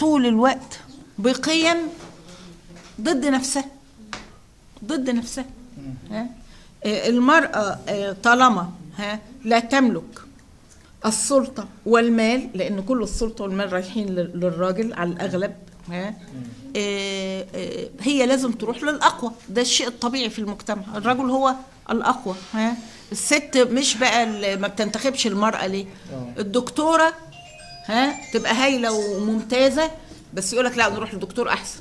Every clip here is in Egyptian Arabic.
طول الوقت بقيم ضد نفسها ضد نفسها ها آه، المرأة آه، طالما ها لا تملك السلطة والمال لأن كل السلطة والمال رايحين لل- للراجل على الأغلب ها آه، آه، هي لازم تروح للأقوى ده الشيء الطبيعي في المجتمع الرجل هو الأقوى ها الست مش بقى اللي ما بتنتخبش المرأة ليه الدكتورة ها تبقى هايلة وممتازة بس يقولك لا نروح لدكتور أحسن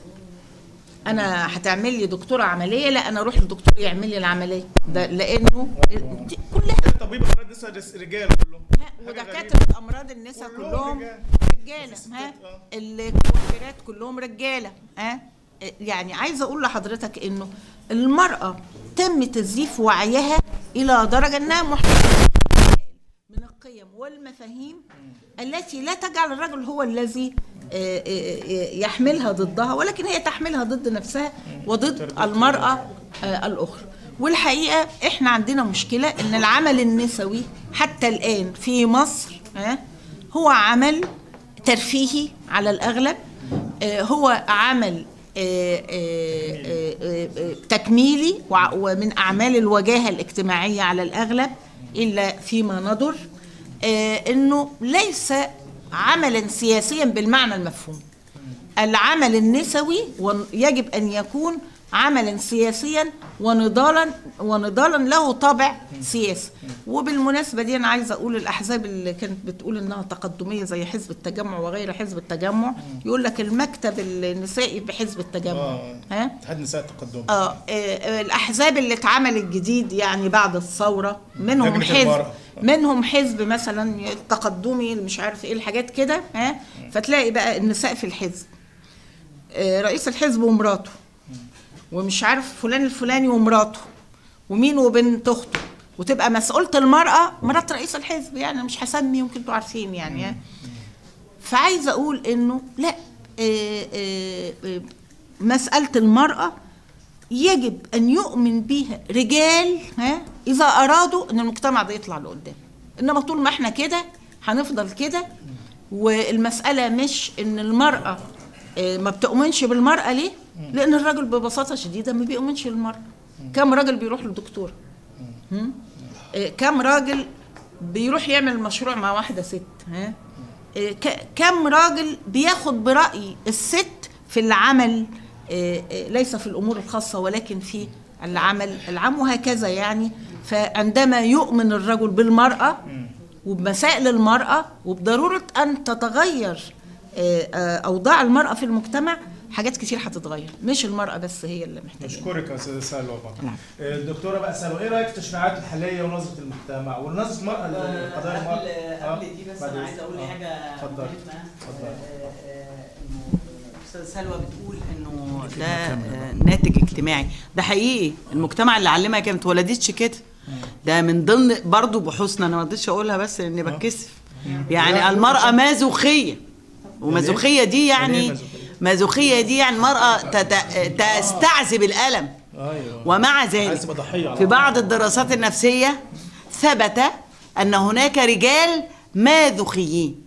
انا هتعمل لي دكتوره عمليه لا انا اروح لدكتور يعمل لي العمليه ده لانه دي كلها طبيب امراض نساء رس- رجال كلهم ها، حاجة ودكاتره امراض النساء كلهم كلهم رجال. رجاله ستات، ها آه. الكوافيرات كلهم رجاله ها يعني عايزه اقول لحضرتك انه المراه تم تزييف وعيها الى درجه انها محتاجه من القيم والمفاهيم التي لا تجعل الرجل هو الذي آه، آه، آه، يحملها ضدها ولكن هي تحملها ضد نفسها وضد المرأة آه، الأخرى والحقيقة احنا عندنا مشكلة ان العمل النسوي حتى الآن في مصر آه، هو عمل ترفيهي على الأغلب آه، هو عمل آه، آه، آه، آه، آه، تكميلي وع- ومن أعمال الوجاهة الاجتماعية على الأغلب إلا فيما ندر آه، انه ليس عملا سياسيا بالمعنى المفهوم العمل النسوي ون- يجب ان يكون عملا سياسيا ونضالا ونضالا له طابع سياسي وبالمناسبه دي انا عايزه اقول الاحزاب اللي كانت بتقول انها تقدميه زي حزب التجمع وغير حزب التجمع يقول لك المكتب النسائي بحزب التجمع اه ها اتحاد نساء التقدم آه, آه, آه الاحزاب اللي اتعملت جديد يعني بعد الثوره منهم لجنة حزب المرأة. منهم حزب مثلا التقدمي اللي مش عارف ايه الحاجات كده ها فتلاقي بقى النساء في الحزب آه رئيس الحزب ومراته ومش عارف فلان الفلاني ومراته ومين وبنت اخته وتبقى مسؤولة المرأة مرات رئيس الحزب يعني أنا مش هسمي يمكن انتوا عارفين يعني ها؟ فعايزه اقول انه لا آه، آه، آه، مساله المراه يجب ان يؤمن بيها رجال ها اذا ارادوا ان المجتمع ده يطلع لقدام انما طول ما احنا كده هنفضل كده والمساله مش ان المراه آه، ما بتؤمنش بالمراه ليه لان الراجل ببساطه شديده ما بيؤمنش بالمراه كم راجل بيروح لدكتور هم؟ آه، كم راجل بيروح يعمل مشروع مع واحده ست ها آه، ك- كم راجل بياخد برأي الست في العمل آه، آه، ليس في الأمور الخاصة ولكن في العمل العام وهكذا يعني فعندما يؤمن الرجل بالمرأة وبمسائل المرأة وبضرورة أن تتغير آه، آه، أوضاع المرأة في المجتمع حاجات كتير هتتغير مش المرأة بس هي اللي محتاجة اشكرك يا استاذه سلوى بقى نعم. آه، الدكتوره بقى سلوى ايه رايك في التشريعات الحاليه ونظره المجتمع ونظره المراه لقضايا المراه قبل آه، قبل دي بس بعد انا إذن. عايز اقول آه، حاجه اتفضل مهمه اتفضل. آه، آه، انه استاذه سلوى بتقول انه ده آه، ناتج اجتماعي ده حقيقي المجتمع اللي علمها كانت ما اتولدتش كده ده من ضمن برضو بحوثنا انا ما رضيتش اقولها بس لاني بتكسف يعني المراه مازوخيه ومازوخيه دي يعني إيه يعني مازوخية؟ مازوخيه دي يعني المراه تت- تستعذب الالم ايوه ومع عايز ذلك تبقى ضحية على في طول. بعض الدراسات النفسية ثبت أن هناك رجال ماذوخيين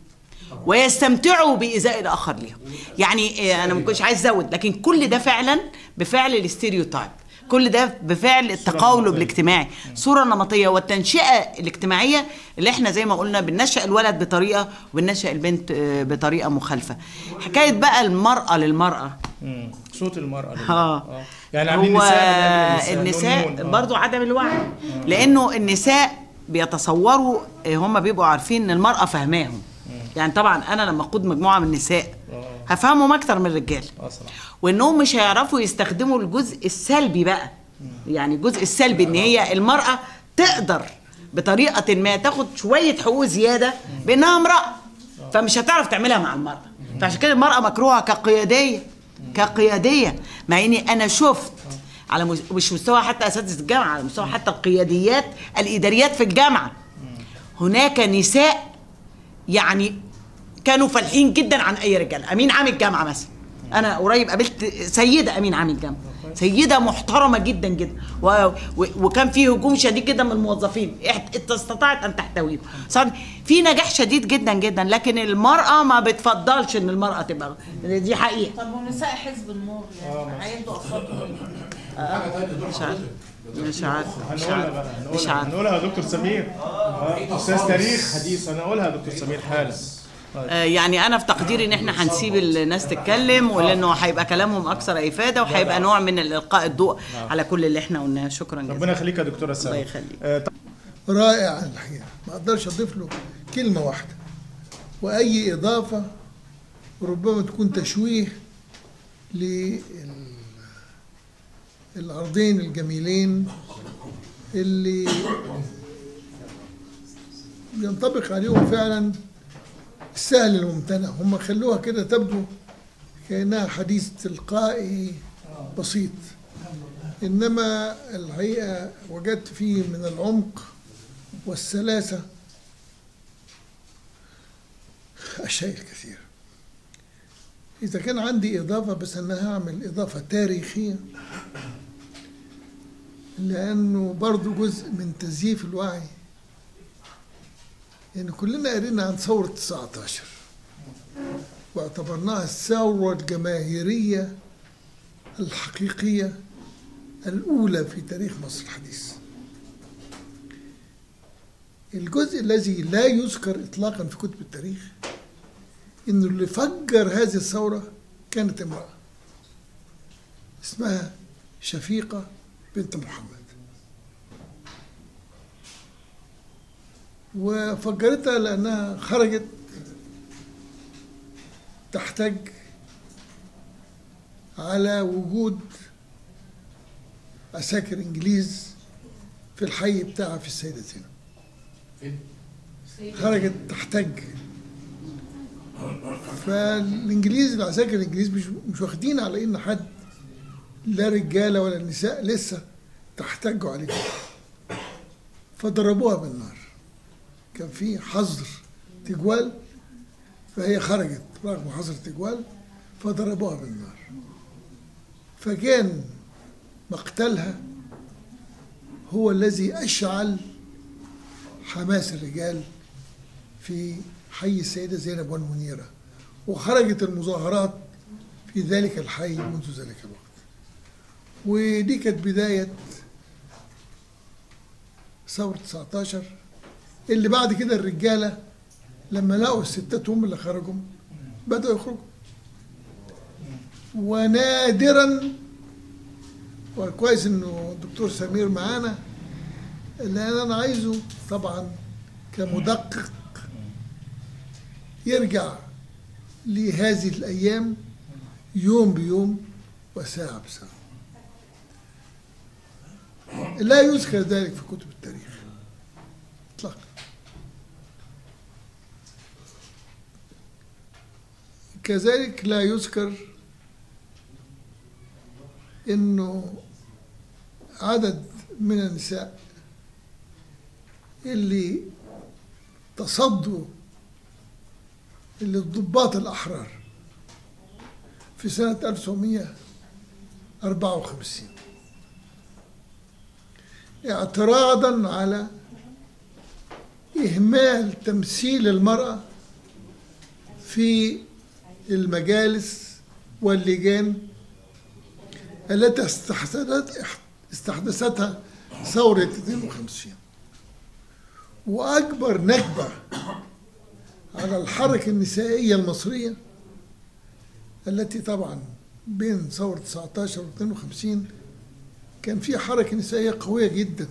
ويستمتعوا بإيذاء الآخر ليهم يعني آه، أنا ما كنتش عايز أزود لكن كل ده فعلا بفعل الاستيريوتايب كل ده بفعل التقولب نمطية. الاجتماعي صورة نمطية والتنشئة الاجتماعية اللي احنا زي ما قلنا بننشأ الولد بطريقة وبننشأ البنت آه، بطريقة مخالفة حكاية بقى المرأة للمرأة مم. صوت المراه لله. اه يعني عاملين هو نساء بنعمل النساء نون، آه. برضو عدم الوعي لانه النساء بيتصوروا آه، هم بيبقوا عارفين ان المراه فاهماهم يعني طبعا انا لما اقود مجموعه من النساء آه. هفهمهم اكتر من الرجال اه صراحه وانهم مش هيعرفوا يستخدموا الجزء السلبي بقى يعني الجزء السلبي ان هي المراه تقدر بطريقه ما تاخد شويه حقوق زياده بانها امراه فمش هتعرف تعملها مع المراه فعشان كده المراه مكروهه كقياديه كقياديه مع اني انا شفت على مس- مش مستوى حتى اساتذه الجامعه على مستوى حتى القياديات الاداريات في الجامعه هناك نساء يعني كانوا فالحين جدا عن اي رجال امين عام الجامعه مثلا انا قريب قابلت سيده امين عام الجامعه سيده محترمه جدا جدا و... و... وكان في هجوم شديد جدا من الموظفين إحت- انت استطاعت ان تحتويهم صار في نجاح شديد جدا جدا لكن المراه ما بتفضلش ان المراه تبقى دي حقيقه طب ونساء حزب النور يعني هيدوا اصواتهم مش عارف مش عارف مش هنقولها عارف بقى مش هنقولها عارف هنقولها يا دكتور سمير آه، استاذ تاريخ حديث هنقولها يا دكتور سمير حالا آه، يعني انا في تقديري ان احنا هنسيب الناس تتكلم ولانه هيبقى كلامهم اكثر افاده وهيبقى نوع من القاء الضوء على كل اللي احنا قلناه شكرا ربنا جزيلا يخليك يا دكتوره سامي الله يخليك. آه، طب رائع الحقيقة ما أقدرش أضيف له كلمة واحدة وأي إضافة ربما تكون تشويه للعرضين الجميلين اللي ينطبق عليهم فعلا السهل الممتنع هم خلوها كده تبدو كأنها حديث تلقائي بسيط إنما الحقيقة وجدت فيه من العمق والسلاسة الشيء الكثير إذا كان عندي إضافة بس أنا هعمل إضافة تاريخية لأنه برضو جزء من تزييف الوعي يعني كلنا قرينا عن ثورة 19 واعتبرناها الثورة الجماهيرية الحقيقية الأولى في تاريخ مصر الحديث الجزء الذي لا يذكر إطلاقا في كتب التاريخ إنه اللي فجر هذه الثورة كانت امرأة اسمها شفيقة بنت محمد وفجرتها لأنها خرجت تحتج على وجود عساكر إنجليز في الحي بتاعها في السيدة زينب خرجت تحتج فالانجليز العساكر الانجليز مش مش واخدين على ان حد لا رجاله ولا نساء لسه تحتجوا عليهم فضربوها بالنار كان في حظر تجوال فهي خرجت رغم حظر تجوال فضربوها بالنار فكان مقتلها هو الذي أشعل حماس الرجال في حي السيدة زينب والمنيرة وخرجت المظاهرات في ذلك الحي منذ ذلك الوقت ودي كانت بداية ثورة 19 اللي بعد كده الرجالة لما لقوا الستات هم اللي خرجوا بدأوا يخرجوا ونادرا وكويس انه الدكتور سمير معانا لان انا عايزه طبعا كمدقق يرجع لهذه الايام يوم بيوم وساعه بساعه لا يذكر ذلك في كتب التاريخ اطلاقا كذلك لا يذكر انه عدد من النساء اللي تصدوا للضباط الأحرار في سنة 1954 اعتراضا على إهمال تمثيل المرأة في المجالس واللجان التي استحدثت استحدثتها ثورة 52 وأكبر نكبة على الحركة النسائية المصرية التي طبعا بين ثورة 19 و 52 كان في حركة نسائية قوية جدا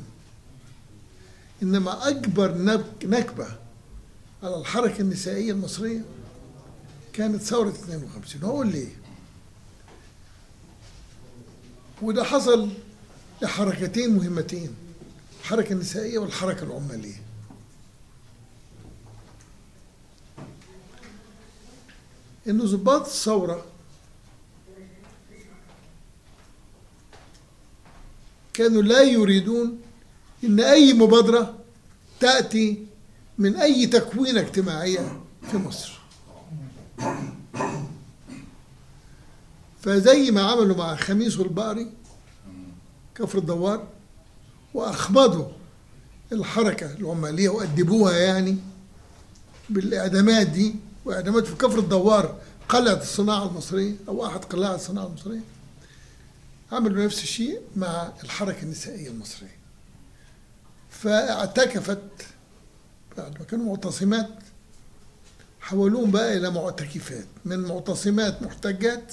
إنما أكبر نك- نكبة على الحركة النسائية المصرية كانت ثورة 52 هقول ليه؟ وده حصل لحركتين مهمتين الحركة النسائية والحركة العمالية إن ضباط الثورة كانوا لا يريدون إن أي مبادرة تأتي من أي تكوينة اجتماعية في مصر فزي ما عملوا مع خميس والبقري كفر الدوار وأخمدوا الحركة العمالية وأدبوها يعني بالإعدامات دي وإعدامات في كفر الدوار قلعة الصناعة المصرية أو أحد قلاع الصناعة المصرية عملوا نفس الشيء مع الحركة النسائية المصرية فاعتكفت بعد ما كانوا معتصمات حولوهم بقى إلى معتكفات من معتصمات محتجات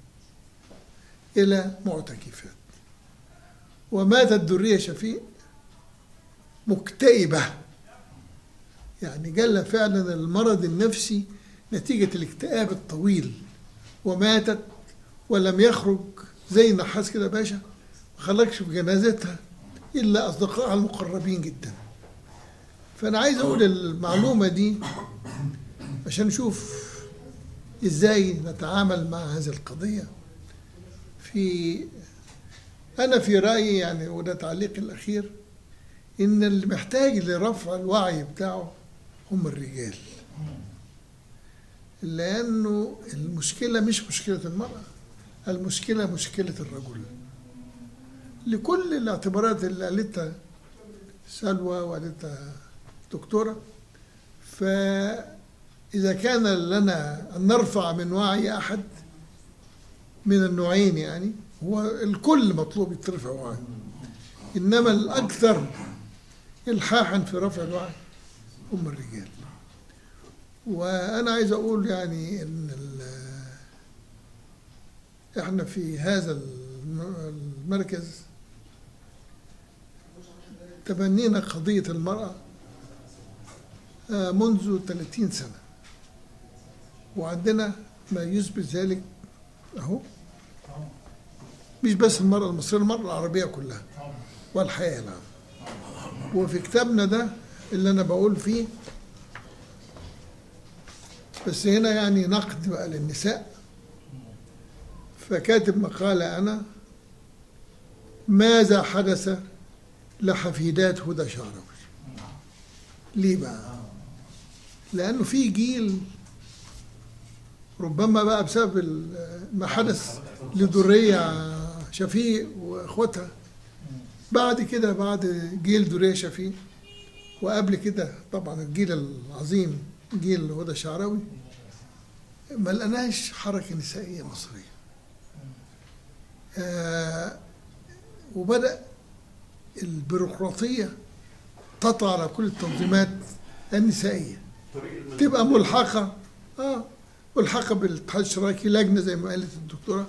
إلى معتكفات وماتت درية شفيق مكتئبة يعني جالها فعلا المرض النفسي نتيجة الاكتئاب الطويل وماتت ولم يخرج زي النحاس كده باشا ما خرجش في جنازتها إلا أصدقائها المقربين جدا فأنا عايز أقول المعلومة دي عشان نشوف إزاي نتعامل مع هذه القضية في أنا في رأيي يعني وده تعليقي الأخير إن اللي محتاج لرفع الوعي بتاعه هم الرجال لأنه المشكلة مش مشكلة المرأة المشكلة مشكلة الرجل لكل الاعتبارات اللي قالتها سلوى وقالتها دكتورة فإذا كان لنا أن نرفع من وعي أحد من النوعين يعني هو الكل مطلوب يترفع وعي إنما الأكثر إلحاحا في رفع الوعي هم الرجال وأنا عايز أقول يعني إن ال- إحنا في هذا الم- المركز تبنينا قضية المرأة آه، منذ 30 سنة وعندنا ما يثبت ذلك أهو مش بس المرأة المصرية المرأة العربية كلها والحياة العامة وفي كتابنا ده اللي أنا بقول فيه بس هنا يعني نقد بقى للنساء فكاتب مقالة أنا ماذا حدث لحفيدات هدى شعراوي ليه بقى لأنه في جيل ربما بقى بسبب ال- ما حدث لدرية شفيق وإخواتها بعد كده بعد جيل درية شفيق وقبل كده طبعا الجيل العظيم جيل هدى شعراوي ما لقناش حركة نسائية مصرية آه وبدأ البيروقراطية تطغى على كل التنظيمات النسائية تبقى ملحقة اه ملحقة بالاتحاد الاشتراكي لجنة زي ما قالت الدكتورة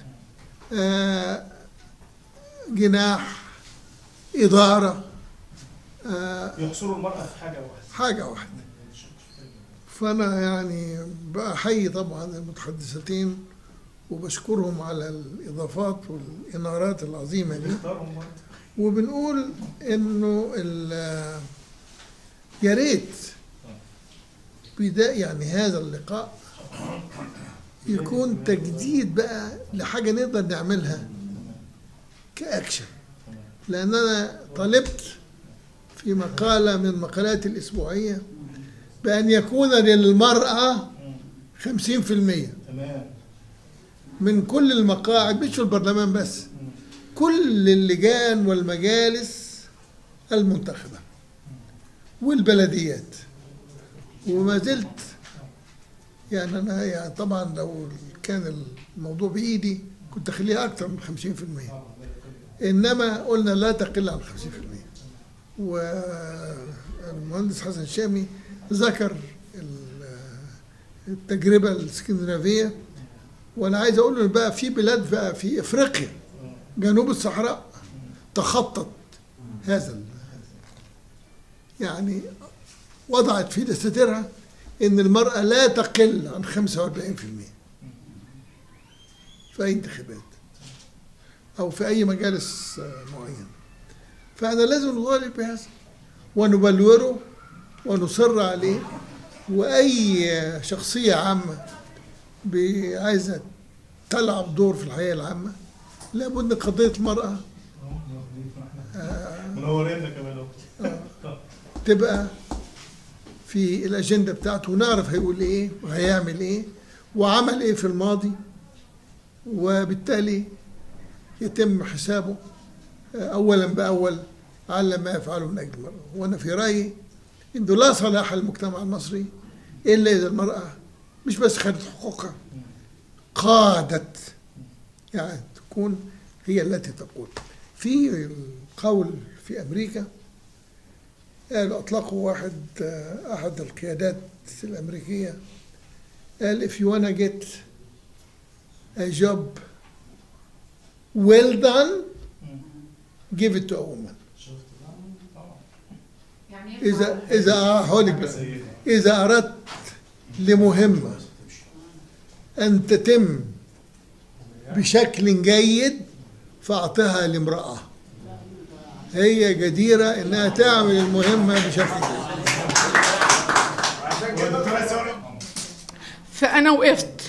آه جناح إدارة آه يحصروا المرأة في حاجة واحدة حاجة واحدة فأنا يعني بأحيي طبعا المتحدثتين وبشكرهم على الإضافات والإنارات العظيمة دي اختارهم برضه. وبنقول إنه ال- يا ريت بداية يعني هذا اللقاء يكون تجديد بقى لحاجة نقدر نعملها كأكشن لأن أنا طالبت في مقالة من مقالاتي الأسبوعية بأن يكون للمرأة خمسين في المية تمام من كل المقاعد مش في البرلمان بس كل اللجان والمجالس المنتخبة والبلديات وما زلت يعني أنا يعني طبعا لو كان الموضوع بإيدي كنت أخليها أكثر من 50% إنما قلنا لا تقل عن 50% والمهندس حسن شامي ذكر ال- التجربة الاسكندنافية وانا عايز اقول له بقى في بلاد بقى في افريقيا جنوب الصحراء تخطط هذا ال- يعني وضعت في دستورها ان المراه لا تقل عن 45% في اي انتخابات او في اي مجالس آه، معين فانا لازم نطالب بهذا ونبلوره ونصر عليه واي شخصيه عامه ب- عايزه تلعب دور في الحياه العامه لابد ان قضيه المراه منورينا كمان اهو تبقى في الاجنده بتاعته ونعرف هيقول ايه وهيعمل ايه وعمل ايه في الماضي وبالتالي يتم حسابه أولا بأول على ما يفعله من أجل المرأة وأنا في رأيي إنه لا صلاح للمجتمع المصري إلا إذا المرأة مش بس خدت حقوقها قادت يعني تكون هي التي تقود في القول في أمريكا قالوا أطلقوا واحد آه، أحد القيادات الأمريكية قال if you wanna get a job well done give it to a woman إذا إذا هقول لك بقى. إذا أردت لمهمة أن تتم بشكل جيد فأعطها لامرأة هي جديرة إنها تعمل المهمة بشكل جيد فانا وقفت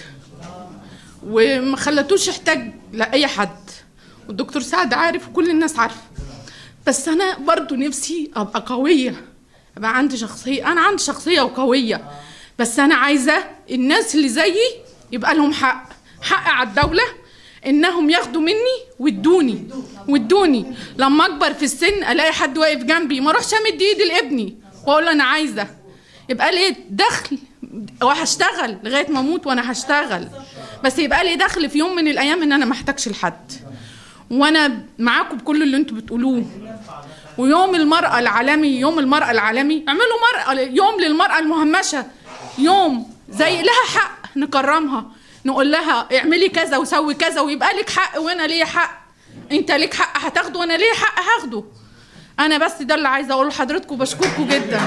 وما خلتوش يحتاج لاي حد والدكتور سعد عارف وكل الناس عارفه بس انا برضو نفسي ابقى قويه ابقى عندي شخصيه انا عندي شخصيه وقويه بس انا عايزه الناس اللي زيي يبقى لهم حق حق على الدوله انهم ياخدوا مني ويدوني ويدوني لما اكبر في السن الاقي حد واقف جنبي ما اروحش امد ايدي لابني واقول له انا عايزه يبقى لي دخل وهشتغل لغايه ما اموت وانا هشتغل بس يبقى لي دخل في يوم من الايام ان انا ما احتاجش لحد وانا معاكم بكل اللي انتوا بتقولوه ويوم المرأة العالمي يوم المرأة العالمي اعملوا مرأة يوم للمرأة المهمشة يوم زي لها حق نكرمها نقول لها اعملي كذا وسوي كذا ويبقى لك حق وانا ليا حق انت ليك حق هتاخده وانا ليا حق هاخده انا بس ده اللي عايزه اقوله لحضرتكم بشكركم جدا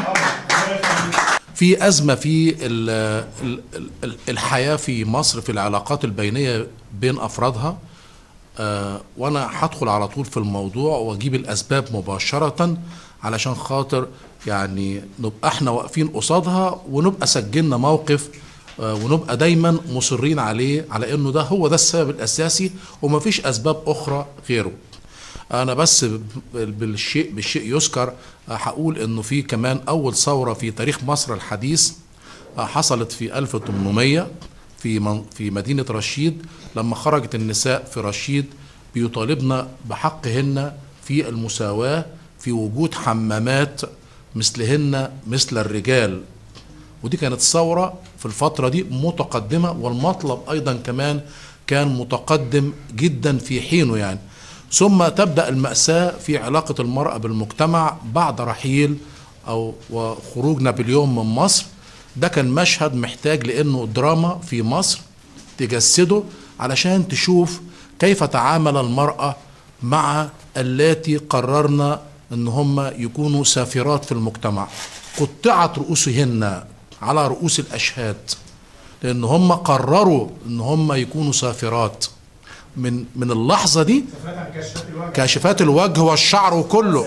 في أزمة في ال- ال- ال- الحياة في مصر في العلاقات البينية بين أفرادها آه، وأنا هدخل على طول في الموضوع وأجيب الأسباب مباشرة علشان خاطر يعني نبقى احنا واقفين قصادها ونبقى سجلنا موقف آه، ونبقى دايما مصرين عليه على انه ده هو ده السبب الاساسي ومفيش اسباب اخرى غيره انا بس ب- بالشيء بالشيء يذكر آه، هقول انه في كمان اول ثوره في تاريخ مصر الحديث آه، حصلت في 1800 في من في مدينه رشيد لما خرجت النساء في رشيد بيطالبن بحقهن في المساواه في وجود حمامات مثلهن مثل الرجال ودي كانت ثورة في الفترة دي متقدمة والمطلب أيضا كمان كان متقدم جدا في حينه يعني ثم تبدأ المأساة في علاقة المرأة بالمجتمع بعد رحيل أو وخروج نابليون من مصر ده كان مشهد محتاج لأنه دراما في مصر تجسده علشان تشوف كيف تعامل المرأة مع اللاتي قررنا ان هم يكونوا سافرات في المجتمع قطعت رؤوسهن على رؤوس الاشهاد لان هم قرروا ان هم يكونوا سافرات من من اللحظه دي كشفت الوجه كاشفات الوجه والشعر وكله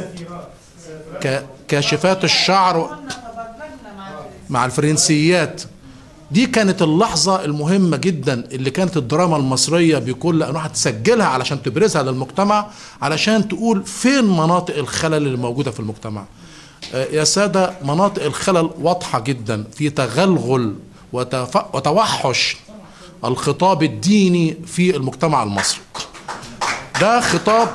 ك- كاشفات الشعر مع الفرنسيات دي كانت اللحظة المهمة جدا اللي كانت الدراما المصرية بكل أنواعها تسجلها علشان تبرزها للمجتمع علشان تقول فين مناطق الخلل اللي موجودة في المجتمع آه، يا سادة مناطق الخلل واضحة جدا في تغلغل وتف- وتوحش الخطاب الديني في المجتمع المصري ده خطاب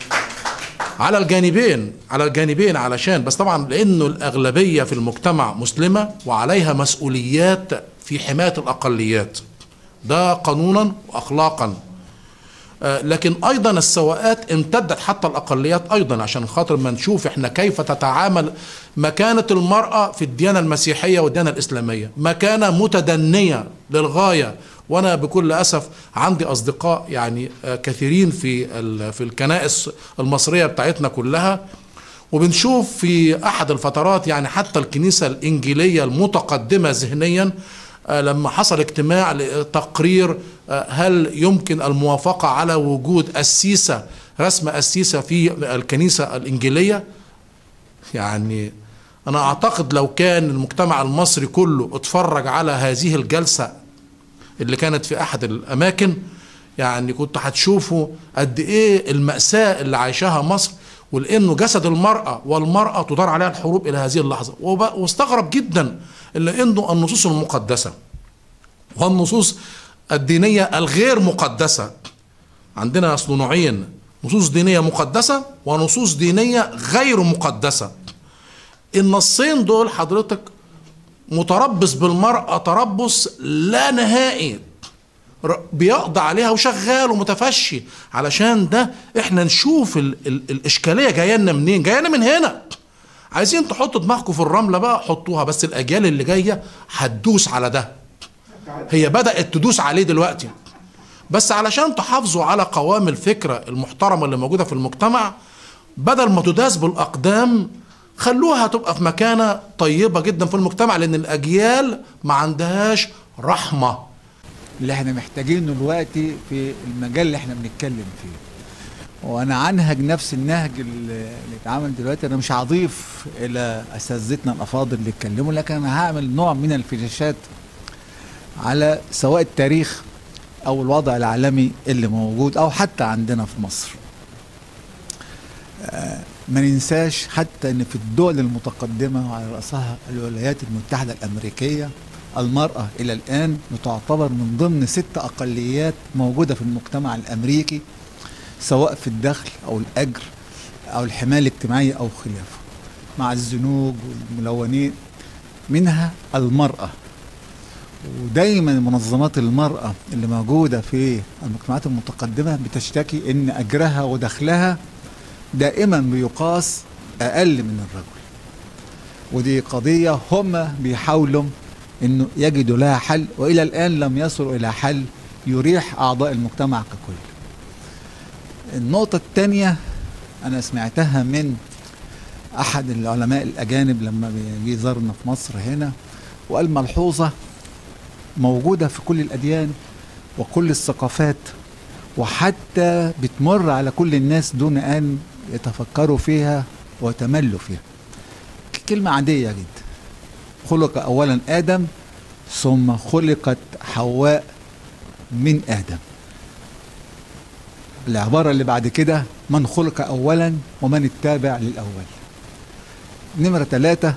على الجانبين على الجانبين علشان بس طبعا لانه الاغلبيه في المجتمع مسلمه وعليها مسؤوليات في حمايه الاقليات ده قانونا واخلاقا آه، لكن ايضا السواءات امتدت حتى الاقليات ايضا عشان خاطر ما نشوف احنا كيف تتعامل مكانه المراه في الديانه المسيحيه والديانه الاسلاميه مكانه متدنيه للغايه وانا بكل اسف عندي اصدقاء يعني آه، كثيرين في ال- في الكنائس المصريه بتاعتنا كلها وبنشوف في احد الفترات يعني حتى الكنيسه الانجيليه المتقدمه ذهنيا آه، لما حصل اجتماع لتقرير آه، هل يمكن الموافقه على وجود قسيسه رسم قسيسه في الكنيسه الانجيليه يعني انا اعتقد لو كان المجتمع المصري كله اتفرج على هذه الجلسه اللي كانت في احد الاماكن يعني كنت هتشوفوا قد ايه المأساة اللي عايشاها مصر ولانه جسد المرأة والمرأة تدار عليها الحروب الى هذه اللحظة وب- واستغرب جدا الا انه النصوص المقدسة والنصوص الدينية الغير مقدسة عندنا اصل نوعين نصوص دينية مقدسة ونصوص دينية غير مقدسة النصين دول حضرتك متربص بالمرأة تربص لا نهائي ر- بيقضي عليها وشغال ومتفشي علشان ده احنا نشوف ال ال الاشكاليه جايه لنا منين جايه لنا من هنا عايزين تحطوا دماغكم في الرمله بقى حطوها بس الاجيال اللي جايه هتدوس على ده هي بدات تدوس عليه دلوقتي بس علشان تحافظوا على قوام الفكره المحترمه اللي موجوده في المجتمع بدل ما تداس بالاقدام خلوها تبقى في مكانه طيبه جدا في المجتمع لان الاجيال ما عندهاش رحمه اللي احنا محتاجينه دلوقتي في المجال اللي احنا بنتكلم فيه وانا هنهج نفس النهج اللي اللي اتعمل دلوقتي انا مش هضيف الى اساتذتنا الافاضل اللي اتكلموا لكن انا هعمل نوع من الفلاشات على سواء التاريخ او الوضع العالمي اللي موجود او حتى عندنا في مصر آه، ما ننساش حتى ان في الدول المتقدمه وعلى راسها الولايات المتحده الامريكيه المراه الى الان تعتبر من ضمن ست اقليات موجوده في المجتمع الامريكي سواء في الدخل او الاجر او الحمايه الاجتماعيه او خلافه مع الزنوج والملونين منها المراه ودايما منظمات المرأة اللي موجودة في المجتمعات المتقدمة بتشتكي ان اجرها ودخلها دائما بيقاس اقل من الرجل ودي قضية هم بيحاولوا انه يجدوا لها حل والى الان لم يصلوا الى حل يريح اعضاء المجتمع ككل النقطة الثانية انا سمعتها من احد العلماء الاجانب لما بيجي زارنا في مصر هنا وقال ملحوظة موجودة في كل الأديان وكل الثقافات وحتى بتمر على كل الناس دون أن يتفكروا فيها ويتملوا فيها كلمة عادية جدا خلق أولا آدم ثم خلقت حواء من آدم العبارة اللي بعد كده من خلق أولا ومن التابع للأول نمرة ثلاثة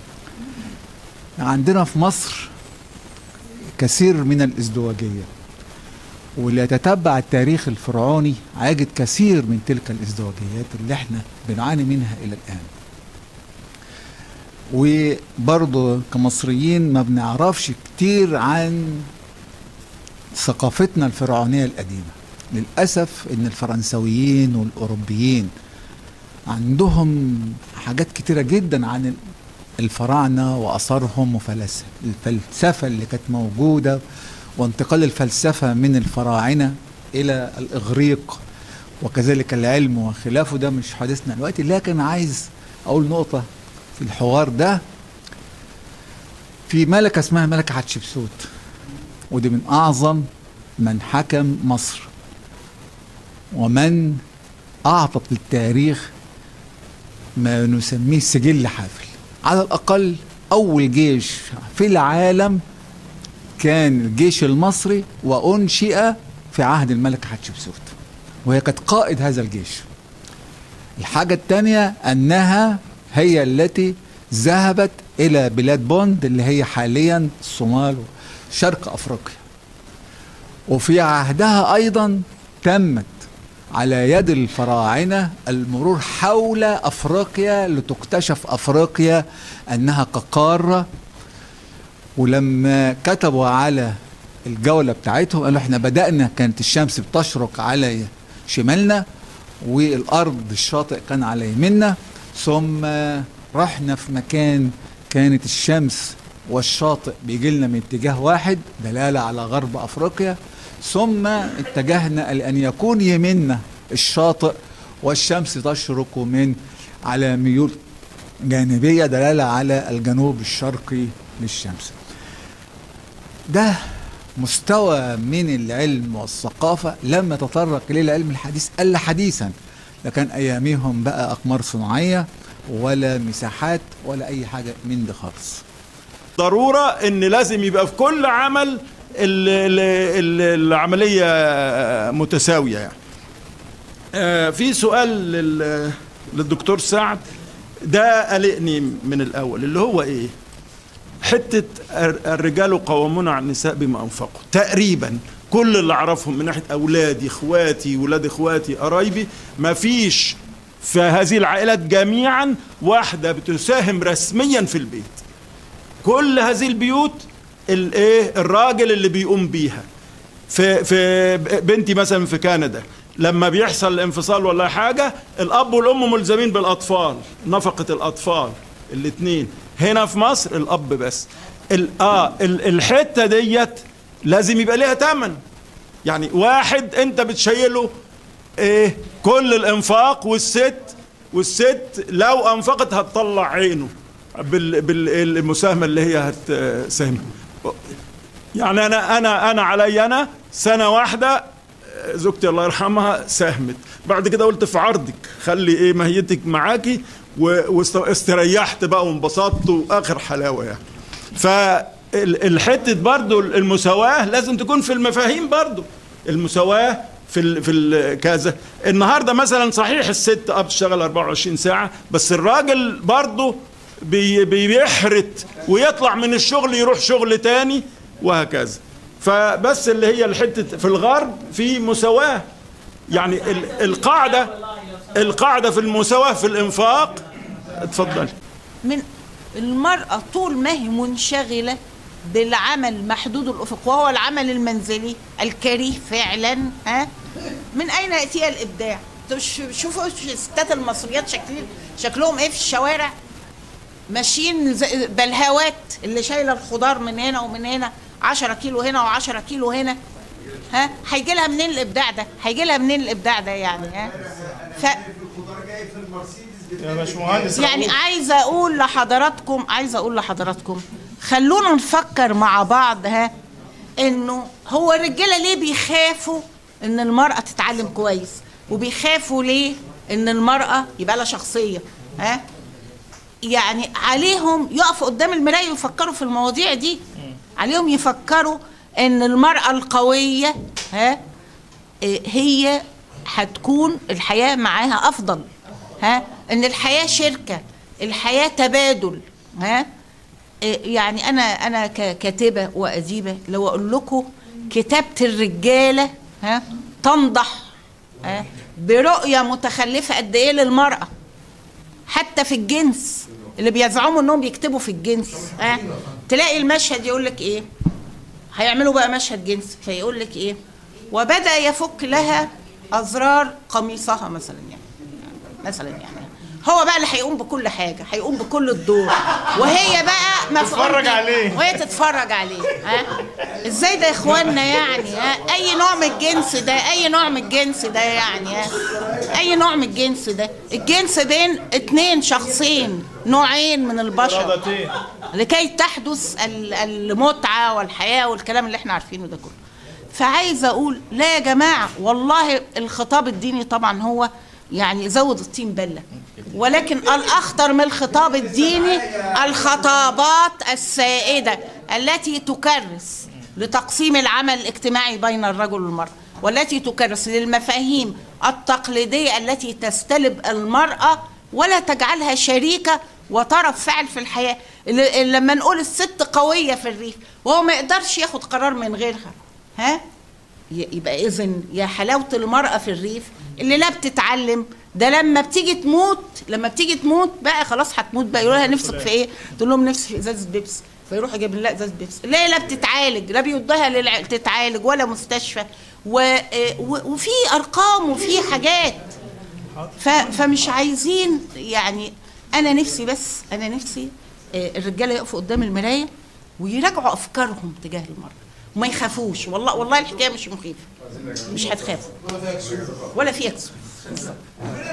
عندنا في مصر كثير من الازدواجية واللي يتتبع التاريخ الفرعوني هيجد كثير من تلك الازدواجيات اللي احنا بنعاني منها الى الان وبرضه كمصريين ما بنعرفش كتير عن ثقافتنا الفرعونية القديمة للأسف إن الفرنسويين والأوروبيين عندهم حاجات كتيرة جدا عن الفراعنة وأثرهم وفلسفة الفلسفة اللي كانت موجودة وانتقال الفلسفة من الفراعنة إلى الإغريق وكذلك العلم وخلافه ده مش حديثنا دلوقتي لكن عايز أقول نقطة في الحوار ده في ملكة اسمها ملكة حتشبسوت ودي من أعظم من حكم مصر ومن أعطت للتاريخ ما نسميه سجل حافل على الأقل أول جيش في العالم كان الجيش المصري وأنشئ في عهد الملكة حتشبسوت وهي كانت قائد هذا الجيش الحاجة الثانية أنها هي التي ذهبت إلى بلاد بوند اللي هي حاليا الصومال شرق أفريقيا وفي عهدها أيضا تمت على يد الفراعنة المرور حول أفريقيا لتكتشف أفريقيا أنها كقارة ولما كتبوا على الجولة بتاعتهم قالوا احنا بدأنا كانت الشمس بتشرق على شمالنا والأرض الشاطئ كان على يميننا ثم رحنا في مكان كانت الشمس والشاطئ بيجي لنا من اتجاه واحد دلالة على غرب أفريقيا ثم اتجهنا لأن يكون يمنا الشاطئ والشمس تشرق من على ميول جانبية دلالة على الجنوب الشرقي للشمس ده مستوى من العلم والثقافة لم يتطرق إليه العلم الحديث إلا حديثا لكن أيامهم بقى أقمار صناعية ولا مساحات ولا أي حاجة من ده خالص ضروره ان لازم يبقى في كل عمل ال ال ال العمليه متساويه يعني. آه، في سؤال لل- للدكتور سعد ده قلقني من الاول اللي هو ايه؟ حته الر- الرجال قوامون على النساء بما انفقوا تقريبا كل اللي اعرفهم من ناحيه اولادي اخواتي ولاد اخواتي قرايبي ما فيش في هذه العائلات جميعا واحده بتساهم رسميا في البيت كل هذه البيوت الايه الراجل اللي بيقوم بيها في في بنتي مثلا في كندا لما بيحصل انفصال ولا حاجه الاب والام ملزمين بالاطفال نفقه الاطفال الاثنين هنا في مصر الاب بس ال اه ال الحته ديت لازم يبقى ليها ثمن يعني واحد انت بتشيله ايه كل الانفاق والست والست لو انفقت هتطلع عينه بال بالمساهمه اللي هي هتساهم يعني انا انا انا علي انا سنه واحده زوجتي الله يرحمها ساهمت بعد كده قلت في عرضك خلي ايه مهيتك معاكي واستريحت بقى وانبسطت واخر حلاوه يعني فالحته برضو المساواه لازم تكون في المفاهيم برضو المساواه في ال في ال كذا النهارده مثلا صحيح الست اه بتشتغل 24 ساعه بس الراجل برضه بي بيحرت ويطلع من الشغل يروح شغل تاني وهكذا فبس اللي هي الحته في الغرب في مساواه يعني ال القاعده القاعده في المساواه في الانفاق اتفضل من المرأة طول ما هي منشغلة بالعمل محدود الأفق وهو العمل المنزلي الكريه فعلا ها من أين يأتي الإبداع؟ شوفوا الستات المصريات شكلين شكلهم إيه في الشوارع ماشيين بلهوات اللي شايلة الخضار من هنا ومن هنا 10 كيلو هنا و10 كيلو هنا ها هيجي لها منين الإبداع ده؟ هيجي لها منين الإبداع ده يعني ها؟ ف... يا باشمهندس يعني عايزه اقول لحضراتكم عايزه اقول لحضراتكم خلونا نفكر مع بعض ها انه هو الرجاله ليه بيخافوا ان المراه تتعلم كويس وبيخافوا ليه ان المراه يبقى لها شخصيه ها يعني عليهم يقفوا قدام المرايه ويفكروا في المواضيع دي عليهم يفكروا ان المراه القويه ها هي هتكون الحياه معاها افضل ها ان الحياه شركه الحياه تبادل ها يعني انا انا ككاتبه واديبه لو اقول لكم كتابه الرجاله ها تنضح ها برؤيه متخلفه قد ايه للمراه حتى في الجنس اللي بيزعموا انهم بيكتبوا في الجنس ها تلاقي المشهد يقول لك ايه هيعملوا بقى مشهد جنس فيقول لك ايه وبدا يفك لها ازرار قميصها مثلا يعني مثلا يعني هو بقى اللي هيقوم بكل حاجه هيقوم بكل الدور وهي بقى ما تتفرج عليه. وهي تتفرج عليه ها ازاي ده يا اخوانا يعني ها اي نوع من الجنس ده اي نوع من الجنس ده يعني ها اي نوع من الجنس ده الجنس بين اتنين شخصين نوعين من البشر رضتين لكي تحدث ال- المتعه والحياه والكلام اللي احنا عارفينه ده كله فعايزه اقول لا يا جماعه والله الخطاب الديني طبعا هو يعني زود الطين بله ولكن الاخطر من الخطاب الديني الخطابات السائده التي تكرس لتقسيم العمل الاجتماعي بين الرجل والمراه والتي تكرس للمفاهيم التقليديه التي تستلب المراه ولا تجعلها شريكه وطرف فعل في الحياه اللي- اللي لما نقول الست قويه في الريف وهو ما يقدرش ياخد قرار من غيرها ها ي- يبقى اذن يا حلاوه المراه في الريف اللي لا بتتعلم ده لما بتيجي تموت لما بتيجي تموت بقى خلاص هتموت بقى يقولوا لها نفسك في ايه؟ تقول لهم نفسي في ازازه بيبسي فيروح يجيب لها ازازه بيبسي لا لا بتتعالج لا بيودها للع... تتعالج ولا مستشفى و... آه، و... وفي ارقام وفي حاجات ف... فمش عايزين يعني انا نفسي بس انا نفسي آه، الرجاله يقفوا قدام المرايه ويراجعوا افكارهم تجاه المراه وما يخافوش والله والله الحكايه مش مخيفه مش هتخافوا ولا فيها كسوف